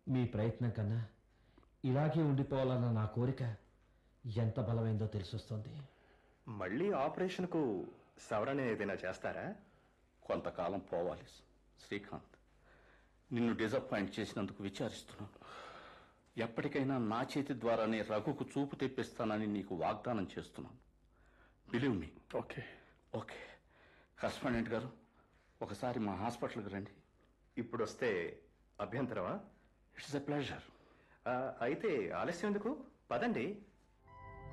మీ ప్రయత్నం కన్నా ఇలాగే ఉండిపోవాలన్న నా కోరిక ఎంత బలమైందో తెలిసొస్తుంది మళ్ళీ ఆపరేషన్కు సవరణ ఏదైనా చేస్తారా కొంతకాలం పోవాలి శ్రీకాంత్ నిన్ను డిసప్పాయింట్ చేసినందుకు విచారిస్తున్నాను ఎప్పటికైనా నా చేతి ద్వారానే రఘుకు చూపు తెప్పిస్తానని నీకు వాగ్దానం చేస్తున్నాను believe me okay okay correspondent garu ఒకసారి మా హాస్పిటల్కి రండి ఇప్పుడు వస్తే అభ్యంతరమా ఇట్స్ ఎ ప్లెజర్ ఆ, అయితే ఆలస్యం ఎందుకు పదండి